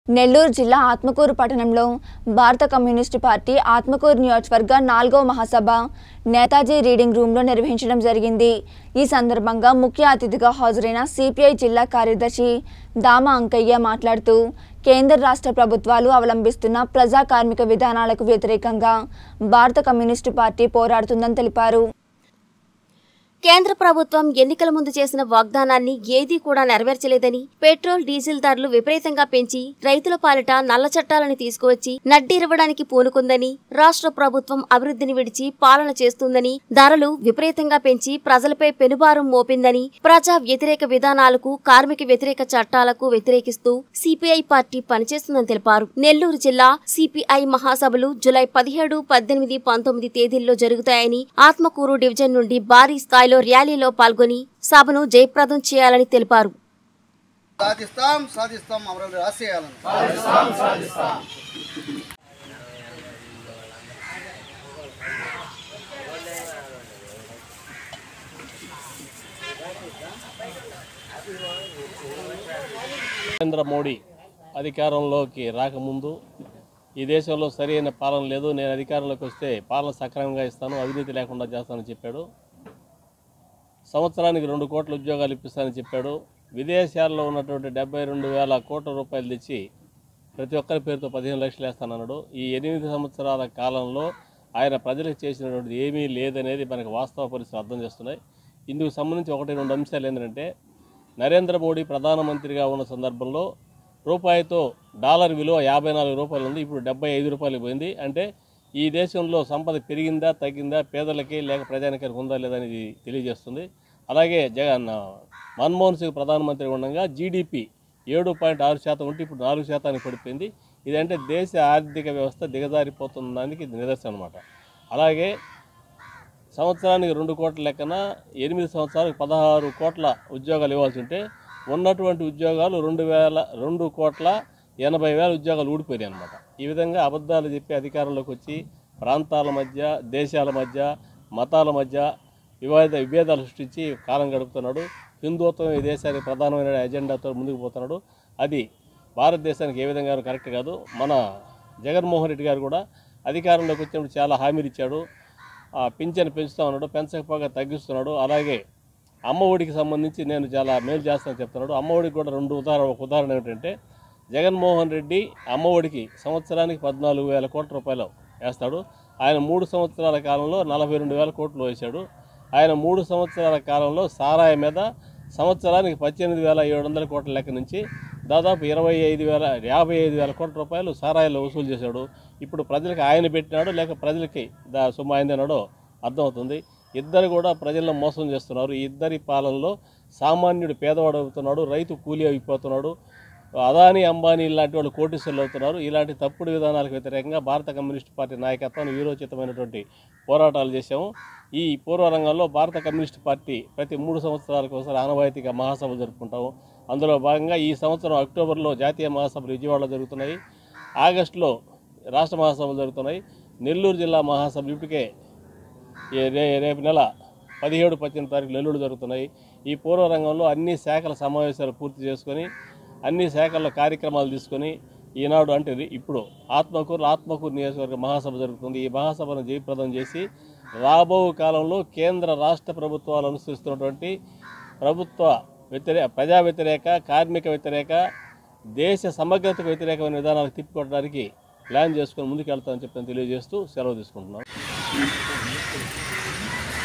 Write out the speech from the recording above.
నెల్లూరు జిల్లా ఆత్మకూరు పట్టణంలో భారత కమ్యూనిస్టు పార్టీ ఆత్మకూరు నియోజకవర్గ నాలుగో మహాసభ నేతాజీ రీడింగ్ రూమ్లో నిర్వహించడం జరిగింది ఈ సందర్భంగా ముఖ్య అతిథిగా హాజరైన సిపిఐ జిల్లా కార్యదర్శి దామ అంకయ్య మాట్లాడుతూ కేంద్ర రాష్ట్ర ప్రభుత్వాలు అవలంబిస్తున్న ప్రజా కార్మిక విధానాలకు వ్యతిరేకంగా భారత కమ్యూనిస్టు పార్టీ పోరాడుతుందని తెలిపారు కేంద్ర ప్రభుత్వం ఎన్నికల ముందు చేసిన వాగ్దానాన్ని ఏదీ కూడా నెరవేర్చలేదని పెట్రోల్ డీజిల్ ధరలు విపరీతంగా పెంచి రైతుల పాలిట నల్ల చట్టాలను తీసుకువచ్చి నడ్డిరవడానికి పూనుకుందని రాష్ట్ర ప్రభుత్వం అభివృద్ధిని విడిచి పాలన చేస్తుందని ధరలు విపరీతంగా పెంచి ప్రజలపై పెనుభారం మోపిందని ప్రజా వ్యతిరేక విధానాలకు కార్మిక వ్యతిరేక చట్టాలకు వ్యతిరేకిస్తూ సిపిఐ పార్టీ పనిచేస్తుందని తెలిపారు నెల్లూరు జిల్లా సిపిఐ మహాసభలు జులై పదిహేడు పద్దెనిమిది పంతొమ్మిది తేదీల్లో జరుగుతాయని ఆత్మకూరు డివిజన్ నుండి భారీ స్థాయిలో ర్యాలీలో పాల్గొని సభను జయప్రదం చేయాలని తెలిపారు సాధిస్తాం సాధిస్తాం అమరావతి ఆశయాలను నరేంద్ర మోడీ అధికారంలోకి రాకముందు ఈ దేశంలో సరైన పాలన లేదు నేను అధికారంలోకి వస్తే పాలన సక్రమంగా ఇస్తాను అవినీతి లేకుండా చేస్తానని చెప్పాడు సంవత్సరానికి రెండు కోట్ల ఉద్యోగాలు ఇప్పిస్తానని చెప్పాడు విదేశాల్లో ఉన్నటువంటి డెబ్బై రెండు వేల కోట్ల రూపాయలు తెచ్చి ప్రతి ఒక్కరి పేరుతో పదిహేను లక్షలు వేస్తానన్నాడు ఈ ఎనిమిది సంవత్సరాల కాలంలో ఆయన ప్రజలకు చేసినటువంటి ఏమీ లేదనేది మనకు వాస్తవ పరిస్థితులు అర్థం చేస్తున్నాయి ఇందుకు సంబంధించి ఒకటి రెండు అంశాలు ఏంటంటే నరేంద్ర మోడీ ప్రధానమంత్రిగా ఉన్న సందర్భంలో రూపాయితో డాలర్ విలువ యాభై నాలుగు రూపాయలు ఉంది ఇప్పుడు డెబ్బై ఐదు రూపాయలు పోయింది అంటే ఈ దేశంలో సంపద పెరిగిందా తగ్గిందా పేదలకి లేక ప్రజానికానికి ఉందా లేదా అనేది తెలియజేస్తుంది అలాగే జగన్ మన్మోహన్ సింగ్ ప్రధానమంత్రి ఉండగా జీడిపి ఏడు పాయింట్ ఆరు శాతం ఉంటే ఇప్పుడు నాలుగు శాతానికి పడిపోయింది ఇదంటే దేశ ఆర్థిక వ్యవస్థ దిగజారిపోతున్న దానికి ఇది నిదర్శనం అనమాట అలాగే సంవత్సరానికి రెండు కోట్ల లెక్కన ఎనిమిది సంవత్సరాలకు పదహారు కోట్ల ఉద్యోగాలు ఇవ్వాల్సి ఉంటే ఉన్నటువంటి ఉద్యోగాలు రెండు వేల రెండు కోట్ల ఎనభై వేల ఉద్యోగాలు ఊడిపోయాయి అనమాట ఈ విధంగా అబద్ధాలు చెప్పి అధికారంలోకి వచ్చి ప్రాంతాల మధ్య దేశాల మధ్య మతాల మధ్య వివాద విభేదాలు సృష్టించి కాలం గడుపుతున్నాడు హిందుత్వం ఈ దేశానికి ప్రధానమైన ఎజెండాతో ముందుకు పోతున్నాడు అది భారతదేశానికి ఏ విధంగా కరెక్ట్ కాదు మన జగన్మోహన్ రెడ్డి గారు కూడా అధికారంలోకి వచ్చినప్పుడు చాలా హామీలు ఇచ్చాడు ఆ పింఛను పెంచుతా ఉన్నాడు పెంచకపోగా తగ్గిస్తున్నాడు అలాగే అమ్మ ఒడికి సంబంధించి నేను చాలా మేలు చేస్తానని చెప్తున్నాడు అమ్మ ఒడికి కూడా రెండు ఉదాహరణ ఒక ఉదాహరణ ఏమిటంటే జగన్మోహన్ రెడ్డి అమ్మ ఒడికి సంవత్సరానికి పద్నాలుగు వేల కోట్ల రూపాయలు వేస్తాడు ఆయన మూడు సంవత్సరాల కాలంలో నలభై రెండు వేల కోట్లు వేశాడు ఆయన మూడు సంవత్సరాల కాలంలో సారాయి మీద సంవత్సరానికి పద్దెనిమిది వేల ఏడు వందల కోట్ల లెక్క నుంచి దాదాపు ఇరవై ఐదు వేల యాభై ఐదు వేల కోట్ల రూపాయలు సారాయిలో వసూలు చేశాడు ఇప్పుడు ప్రజలకు ఆయన పెట్టినాడు లేక ప్రజలకి దా సొమ్ము ఆయనదేనాడో అర్థమవుతుంది ఇద్దరు కూడా ప్రజలను మోసం చేస్తున్నారు ఈ ఇద్దరి పాలనలో సామాన్యుడు పేదవాడు అవుతున్నాడు రైతు కూలీ అయిపోతున్నాడు అదానీ అంబానీ ఇలాంటి వాళ్ళు కోటీశ్వరులు అవుతున్నారు ఇలాంటి తప్పుడు విధానాలకు వ్యతిరేకంగా భారత కమ్యూనిస్ట్ పార్టీ నాయకత్వం వీరోచితమైనటువంటి పోరాటాలు చేశాము ఈ పూర్వరంగంలో భారత కమ్యూనిస్ట్ పార్టీ ప్రతి మూడు సంవత్సరాలకు ఒకసారి ఆనవాయితీగా మహాసభలు జరుపుకుంటాము అందులో భాగంగా ఈ సంవత్సరం అక్టోబర్లో జాతీయ మహాసభలు విజయవాడలో జరుగుతున్నాయి ఆగస్టులో రాష్ట్ర మహాసభలు జరుగుతున్నాయి నెల్లూరు జిల్లా మహాసభలు ఇప్పటికే ఏ- రే- రేపు నెల పదిహేడు పద్దెనిమిది తారీఖు నెల్లూరు జరుగుతున్నాయి ఈ పూర్వరంగంలో అన్ని శాఖల సమావేశాలు పూర్తి చేసుకొని అన్ని శాఖల్లో కార్యక్రమాలు తీసుకొని ఈనాడు అంటే రి- ఇప్పుడు ఆత్మకూరు ఆత్మకూరు నియోజకవర్గ మహాసభ జరుగుతుంది ఈ మహాసభను జయప్రదం చేసి రాబో కాలంలో కేంద్ర రాష్ట్ర ప్రభుత్వాలు అనుసరిస్తున్నటువంటి ప్రభుత్వ వ్యతిరేక ప్రజా వ్యతిరేక కార్మిక వ్యతిరేక దేశ సమగ్రతకు వ్యతిరేకమైన విధానాలకు తిప్పికొట్టడానికి ప్లాన్ చేసుకొని ముందుకెళ్తామని చెప్పి తెలియజేస్తూ సెలవు తీసుకుంటున్నాం